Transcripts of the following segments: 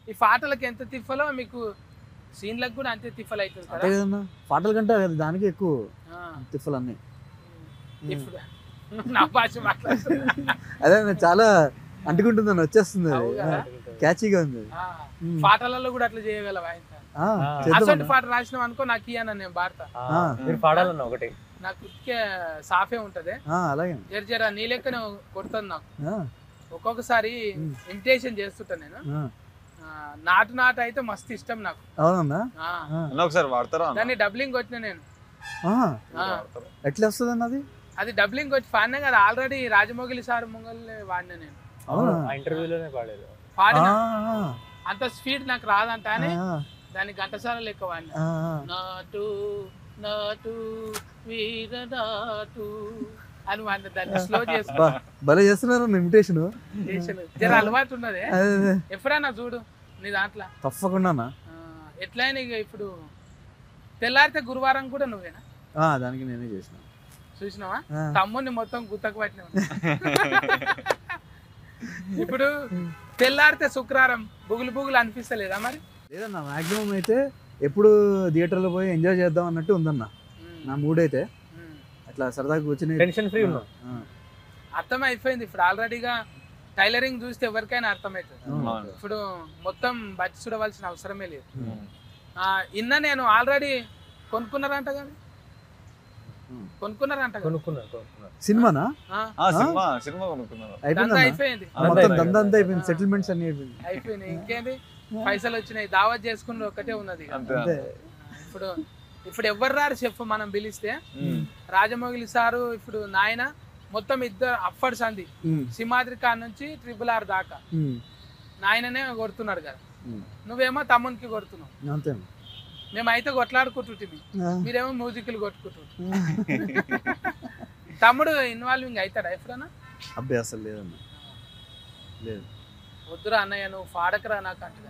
ఈ పాటలకు ఎంత తిప్పలో మీకు సీన్లకు కూడా అంతే తిప్పలు అవుతుంది అంతే కదా కదన్నా పాటల కంటే అది దానికి ఎక్కువ ఆ, తిప్పలు అన్నీ ఇప్పుడు నా భాష మాట్లాడుతున్నా అదే అన్న, చాలా అంటుకుంటుందని వచ్చేస్తుంది అవు కదా? క్యాచీగా ఉంది అది. ఆ, ఉమ్. పాటలలో కూడా అట్లా చేయగలవా ఆయన ఆ, ఆ. చేద్దాం అసలు అన్న. పాట రాసినాం అనుకో నాకు ఇయ్యను నేను పాడతా ఆ, ఆ. మీరు పాడాలన్న ఒకటి నాకు ఉతికే సాఫే ఉంటది ఆ, అలాగే జర జర నీ లెక్కనే కొడుతుంది నాకు ఆ, ఒక్కొక్కసారి ఉమ్. ఇమిటేషన్ చేస్తుంటా నేను ఆ. ఆ, నాటు నాటు అయితే మస్తు ఇష్టం నాకు అవునన్నా ఆ, ఆ, అన్న ఒకసారి వాడతారా అన్న? దాన్ని డబ్లింగ్ కొట్టిన నేను ఆ, ఆ, వాడతారా? ఎట్లా వస్తుంది అన్నది అది డబ్లింగ్ కొట్టి పాడినా కదా ఆల్రెడీ రాజమౌళి సార్ ముంగల్ని వాడినా నేను అవునా ఆ ఇంటర్వ్యూలోనే పాడారు పాడిన ఆ, అంత స్పీడ్ నాకు రాదంట అని ఆ, దాన్ని గంటసాల లెక్క వాడిన ఆ, ఆ. నాటు నాటు వీర నాటు అని వాడిన దాన్ని స్లో చేసుకుని బా, భలే చేస్తున్నారు ఇన్విటేషన్ చేసాను. జర అలవాటు ఉన్నదే ఎప్పుడైనా చూడు నీ దాంట్లో తప్పకుండా అన్న. ఆ, ఎట్లయినా ఇక ఇప్పుడు తెల్లారితే గురువారం కూడా నువ్వేనా ఆ, దానికి నేనే చేసిన చూసినావా ఆ, తమ్ముడిని మొత్తం గుత్తకు పట్టిన ఇప్పుడు తెల్లారితే శుక్రవారం బుగులు బుగులు అనిపిస్తలేదా మరి లేదన్న మాక్సిమం అయితే ఎప్పుడు థియేటర్లో పోయి ఎంజాయ్ చేద్దాం అన్నట్టు ఉందన్న ఉమ్, నా మూడ్ అయితే ఉమ్. అట్లా సరదాగా కూర్చుని టెన్షన్ ఫ్రీ ఉన్నాం ఆ, అర్థం అయిపోయింది ఇప్పుడు ఆల్రెడీగా టైలరింగ్ చూస్తే ఎవరికైనా అర్థమవుతుంది అవును. అవును. ఇప్పుడు మొత్తం బట్టి చూడవలసిన అవసరమే లేదు ఉమ్. ఆ, ఇన్న నేను ఆల్రెడీ కొనుక్కున్నారంట కదా ఉమ్. కొనుక్కున్నారంట కదా కొనుక్కున్నారు కొనుక్కున్నారు ఆ, సినిమానా ఆ, సినిమా సినిమా కొనుక్కున్నారు దందా అయిపోయిందా అయిపోయింది దందా మొత్తం అయిపోయింది. దందా అంతా అయిపోయింది సెటిల్మెంట్స్ అన్ని అయిపోయింది అయిపోయింది ఇంకేంది పైసలు వచ్చినాయి దావత్ చేసుకుని ఒక్కటే ఉన్నది ఇక. అంతే అంతే ఇప్పుడు ఇప్పుడు ఎవరు రారు చెప్పు మనం పిలిస్తే ఉమ్. రాజమౌళి సారు ఇప్పుడు నాయన మొత్తం ఇద్దరు అప్పటి సంది ఉమ్, సింహాద్రి ఖాన్ నుంచి ట్రిపుల్ ఆర్ దాకా ఉమ్, నాయననే కొడుతున్నాడు కదా ఉమ్. నువ్వేమో తమ్మునికి కొడుతున్నావు అంతే మేమైతే కొట్లాడుకుంటుంటిమి ఆ, మీరేమో మ్యూజిక్లు కొట్టుకుంటుంటారు తమ్ముడు ఇన్వాల్వింగ్ అవుతాడా ఎప్పుడన్నా అబ్బాయి అసలు లేదన్న లేదు వద్దురా అన్నయ్య నువ్వు పాడకరా నాకు అంటున్నా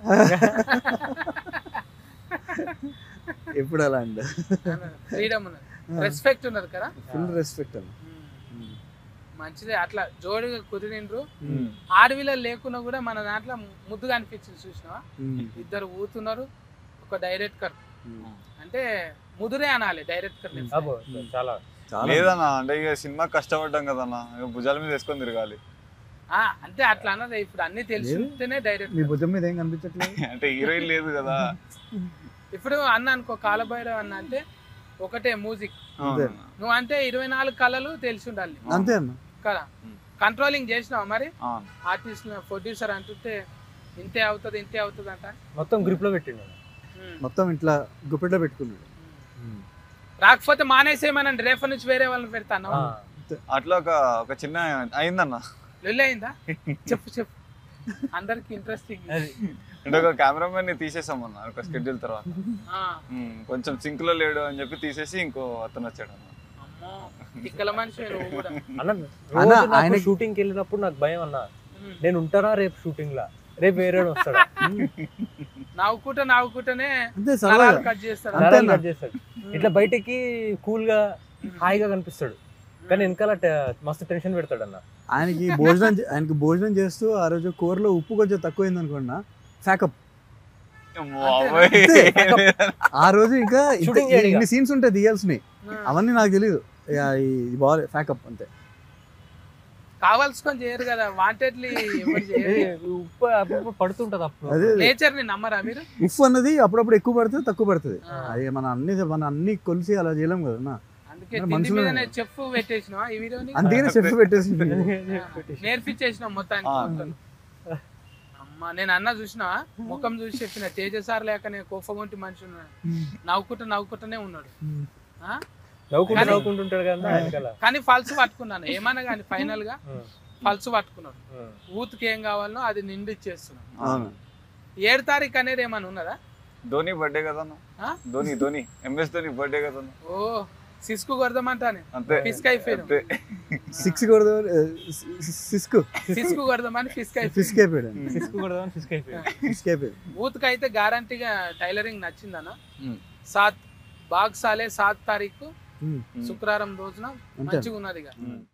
ఎప్పుడు అలా అండి ఫ్రీడమ్ ఉన్నది రెస్పెక్ట్ ఉన్నది కదా ఫుల్ రెస్పెక్ట్ అన్న ఉమ్. ఉమ్, మంచిదే అట్లా జోడిగా కుదిరిండ్రు ఉమ్. ఆడవిలో లేకున్నా కూడా మన దాంట్లో ముద్దుగా అనిపించింది చూసినావా ఉమ్, ఇద్దరు ఊతున్నారు ఒక డైరెక్టర్ ఉమ్. అంటే ముదురే అనాలి డైరెక్టర్ అబ్బో చాలా చాలా లేదన్నా అంటే ఇక సినిమా కష్టపడ్డాం కదన్నా ఇక భుజాల మీద వేసుకొని తిరగాలి అంటే అట్లా అన్నది ఇప్పుడు అన్ని తెలిసితేనే మీ డైరెక్టర్ భుజం మీద ఏం కనిపించట్లేదు అంటే హీరోయిన్ లేదు కదా ఇప్పుడు అన్న అనుకో కాలభైరవ్ అన్న అంటే ఒకటే మ్యూజిక్ అంతే. నువ్వు అంటే ఇరవై నాలుగు కళలు తెలిసి ఉండాలి అంతే అన్న కదా ఉమ్. కంట్రోలింగ్ చేసినావా మరి ఆ. ఆర్టిస్ట్ ప్రొడ్యూసర్ అంటుంటే ఇంతే అవుతుంది ఇంతే అవుతుంది అంట మొత్తం గ్రిప్ లో పెట్టిండు ఉమ్. మొత్తం ఇట్లా గుప్పెట్లో పెట్టుకున్నాడు ఉమ్. రాకపోతే మానేసేయమనండి రేపటి నుంచి వేరే వాళ్ళని పెడతాను ఆ, అట్లా ఒక ఒక చిన్న అయిందన్న లొల్లి అయిందా చెప్పు చెప్పు అందరికి ఇంట్రెస్టింగ్ అది అంటే ఒక కెమెరామెన్ ని తీసేసామన్న ఒక స్కెడ్యూల్ తర్వాత ఉమ్, కొంచెం సింక్ లో లేడు అని చెప్పి తీసేసి ఇంకో అతను వచ్చాడు అన్న అమ్మో తిక్కల మనిషి నువ్వు కూడా అన్న అన్న, రోజు నాకు ఆయనకి- షూటింగ్ కి వెళ్ళినప్పుడు నాకు భయం అన్న ఉమ్. నేను ఉంటానా రేపు షూటింగ్ లా రేపు వేరే వాడు వస్తాడా నవ్వుకుంటా నవ్వుకుంటూనే అంతే నరాలు సరదాగా కట్ చేస్తారు అంతే నరాలు అన్న. కట్ చేస్తాడు ఇట్లా బయటకి కూల్ గా హాయిగా కనిపిస్తాడు కానీ వెనకాల ట- మస్తు టెన్షన్ పెడతాడు అన్న ఆయనకి భోజనం చే- ఆయనకి భోజనం చేస్తూ ఆ రోజు కూరలో ఉప్పు కొంచెం తక్కువైంది అనుకున్నా ఫ్యాకప్ అమ్మో, అంతే. అబ్బాయి. ఆ రోజు ఇంకా ఇంత- Shooting చేయడు ఇక. ఇన్ని సీన్స్ ఉంటాయి తీయాల్సినవి ఆ. అవన్నీ నాకు తెలియదు ఇక ఈ బాల్ ఫ్యాకప్ అంతే కావాల్సుకొని చేయరు కదా వాంటెడ్లీ ఎవరు ఏ, చేయరు ఉప్పు అప్పుడప్పుడు పడుతుంటది అప్పుడు అదే నేచర్ ని నమ్మరా మీరు ఉప్పు అన్నది అప్పుడప్పుడు ఎక్కువ పడుతుంది తక్కువ పడుతుంది ఆ. అది మన అన్ని మన అన్ని కొలిసి అలా చేయలేం కదా నా. అందుకే మరి తిండి మనుషులు మీదనే చెప్పు పెట్టేసినావా ఈ వీడియోని అందుకనే చెప్పి పెట్టేసి నేర్పించేసినాం మొత్తానికి ఆ. మొత్తం. అమ్మా నేను అన్న చూసినావా ముఖం చూసి చెప్పిన తేజసార్ లేకనే కోపగొంటి మనిషి ఉన్నాడు నవ్వుకుంటూ నవ్వుకుంటూనే ఉన్నాడు ఆ? నవ్వుకుంటూ కానీ- నవ్వుకుంటుంటాడు కదా వెనకాల కానీ ఫల్స్ పట్టుకున్నాను ఏమన్నా కానీ ఫైనల్ గా ఉమ్, ఫల్స్ పట్టుకున్నాడు ఉమ్. ఊతుకి ఏం కావాలనో అది నిండి ఇచ్చేస్తున్నాడు అవును ఏడు తారీఖు అనేది ఏమన్నా ఉన్నదా ధోని బర్త్డే కదన్న ఆ? ధోని ధోని ఎంఎస్ ధోని బర్త్డే కదన్న ఓ సిస్కు కొడదామంటానే అంతే ఫిస్క్ అయిపోయినాం అంతే సిక్స్ కూడా సిస్క్ సిస్కు కొడదామని ఫిస్క్ అయిపోయింది ఫిస్క్ అయిపోయాడు ఫిస్క్ కొడదామని ఫిస్క్ అయిపోయాడు ఫిస్క్ అయిపోయాడు ఊతుకు అయితే గ్యారంటీగా టైలరింగ్ నచ్చిందన్న ఉమ్. సాత్ బాగ్ సాలే సాత్ తారీఖు ఉమ్, శుక్రవారం రోజున అంతే మంచిగా ఉన్నది ఇక ఉమ్.